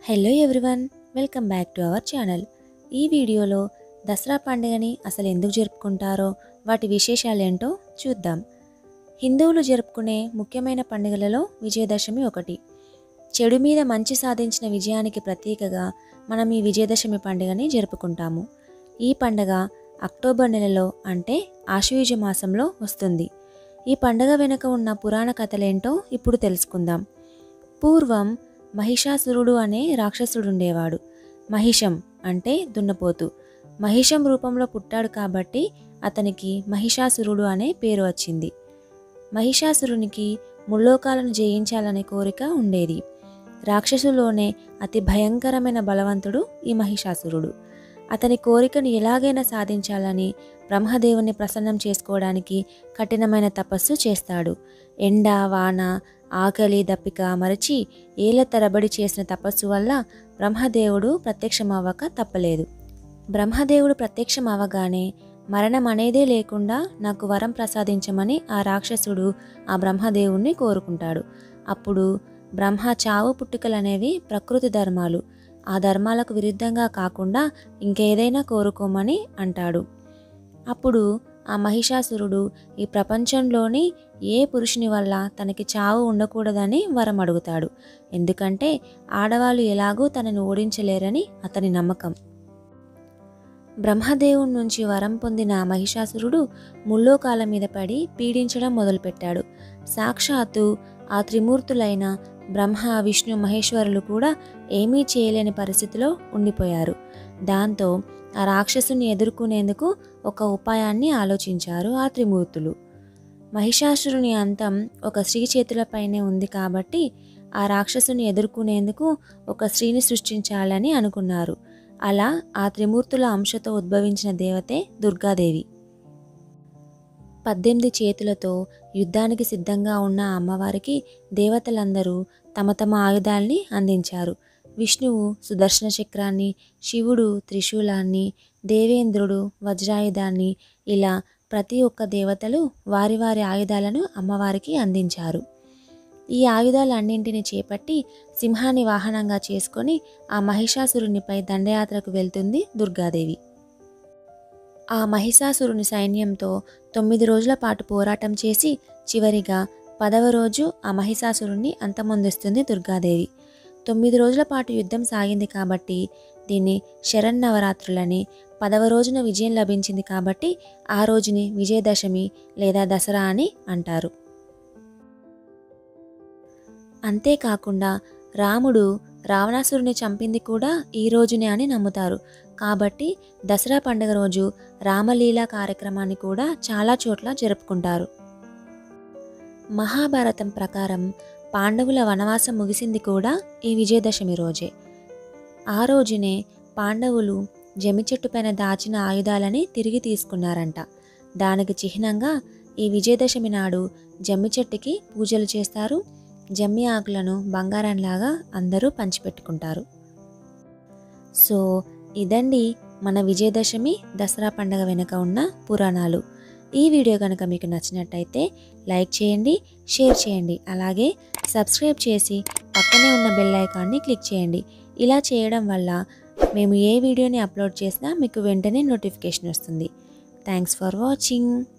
hello everyone welcome back to our channel ఈ వీడియోలో దసరా పండుగని అసలు ఎందుకు జరుపుకుంటారో వాటి విశేషాలేంటో చూద్దాం హిందువులు జరుపుకునే ముఖ్యమైన పండుగలలో విజయదశమి ఒకటి చెడు మీద మంచి సాధించిన విజయానికి ప్రతీకగా మనం ఈ విజయదశమి పండుగని జరుపుకుంటాము ఈ పండుగ అక్టోబర్ నెలలో అంటే ఆశ్వయుజ మాసంలో వస్తుంది ఈ పండుగ వెనుక ఉన్న పురాణ కథలేంటో ఇప్పుడు తెలుసుకుందాం పూర్వం మహిషాసురుడు అనే రాక్షసుడుండేవాడు మహిషం అంటే దున్నపోతు మహిషం రూపంలో పుట్టాడు కాబట్టి అతనికి మహిషాసురుడు అనే పేరు వచ్చింది మహిషాసురునికి ముల్లోకాలను జయించాలనే కోరిక ఉండేది రాక్షసులోనే అతి భయంకరమైన బలవంతుడు ఈ మహిషాసురుడు అతని కోరికను ఎలాగైనా సాధించాలని బ్రహ్మదేవుని ప్రసన్నం చేసుకోవడానికి కఠినమైన తపస్సు చేస్తాడు ఎండ వాన ఆకలి దప్పిక మరచి ఏళ్ల తరబడి చేసిన తపస్సు వల్ల బ్రహ్మదేవుడు ప్రత్యక్షమవ్వక తప్పలేదు బ్రహ్మదేవుడు ప్రత్యక్షం అవ్వగానే మరణం అనేదే లేకుండా నాకు వరం ప్రసాదించమని ఆ రాక్షసుడు ఆ బ్రహ్మదేవుణ్ణి కోరుకుంటాడు అప్పుడు బ్రహ్మ చావు పుట్టుకలనేవి ప్రకృతి ధర్మాలు ఆ ధర్మాలకు విరుద్ధంగా కాకుండా ఇంకేదైనా కోరుకోమని అంటాడు అప్పుడు ఆ మహిషాసురుడు ఈ ప్రపంచంలోని ఏ పురుషుని వల్ల తనకి చావు ఉండకూడదని వరం అడుగుతాడు ఎందుకంటే ఆడవాళ్ళు ఎలాగూ తనని ఓడించలేరని అతని నమ్మకం బ్రహ్మదేవుడి నుంచి వరం పొందిన ఆ మహిషాసురుడు ముల్లోకాల మీద పడి పీడించడం మొదలుపెట్టాడు సాక్షాత్తు ఆ త్రిమూర్తులైన బ్రహ్మ విష్ణు మహేశ్వరులు కూడా ఏమీ చేయలేని పరిస్థితిలో ఉండిపోయారు దాంతో ఆ రాక్షసుని ఎదుర్కొనేందుకు ఒక ఉపాయాన్ని ఆలోచించారు ఆ త్రిమూర్తులు మహిషాసురుని అంతం ఒక స్త్రీ చేతులపైనే ఉంది కాబట్టి ఆ రాక్షసుని ఎదుర్కొనేందుకు ఒక స్త్రీని సృష్టించాలని అనుకున్నారు అలా ఆ త్రిమూర్తుల అంశతో ఉద్భవించిన దేవతే దుర్గాదేవి పద్దెనిమిది చేతులతో యుద్ధానికి సిద్ధంగా ఉన్న ఆ అమ్మవారికి దేవతలందరూ తమ తమ ఆయుధాల్ని అందించారు విష్ణువు సుదర్శన చక్రాన్ని శివుడు త్రిశూలాన్ని దేవేంద్రుడు వజ్రాయుధాన్ని ఇలా ప్రతి ఒక్క దేవతలు వారి వారి ఆయుధాలను అమ్మవారికి అందించారు ఈ ఆయుధాలన్నింటిని చేపట్టి సింహాన్ని వాహనంగా చేసుకొని ఆ మహిషాసురునిపై దండయాత్రకు వెళ్తుంది దుర్గాదేవి ఆ మహిషాసురుని సైన్యంతో తొమ్మిది రోజుల పాటు పోరాటం చేసి చివరిగా పదవ రోజు ఆ మహిషాసురుణ్ణి అంతమొందిస్తుంది దుర్గాదేవి తొమ్మిది రోజుల పాటు యుద్ధం సాగింది కాబట్టి దీన్ని శరన్నవరాత్రులని పదవ రోజున విజయం లభించింది కాబట్టి ఆ రోజుని విజయదశమి లేదా దసరా అని అంటారు అంతేకాకుండా రాముడు రావణాసురుని చంపింది కూడా ఈ రోజునే అని నమ్ముతారు కాబట్టి దసరా పండుగ రోజు రామలీల కార్యక్రమాన్ని కూడా చాలా చోట్ల జరుపుకుంటారు మహాభారతం ప్రకారం పాండవుల వనవాసం ముగిసింది కూడా ఈ విజయదశమి రోజే ఆ రోజునే పాండవులు జమి చెట్టు పైన దాచిన ఆయుధాలని తిరిగి తీసుకున్నారంట దానికి చిహ్నంగా ఈ విజయదశమి నాడు జమ్మి చెట్టుకి పూజలు చేస్తారు జమ్మి ఆకులను బంగారంలాగా అందరూ పంచిపెట్టుకుంటారు సో ఇదండి మన విజయదశమి దసరా పండగ వెనుక ఉన్న పురాణాలు ఈ వీడియో కనుక మీకు నచ్చినట్టయితే లైక్ చేయండి షేర్ చేయండి అలాగే సబ్స్క్రైబ్ చేసి పక్కనే ఉన్న బెల్ ఐకాన్ని క్లిక్ చేయండి ఇలా చేయడం వల్ల మేము ఏ వీడియోని అప్లోడ్ చేసినా మీకు వెంటనే నోటిఫికేషన్ వస్తుంది థ్యాంక్స్ ఫర్ వాచింగ్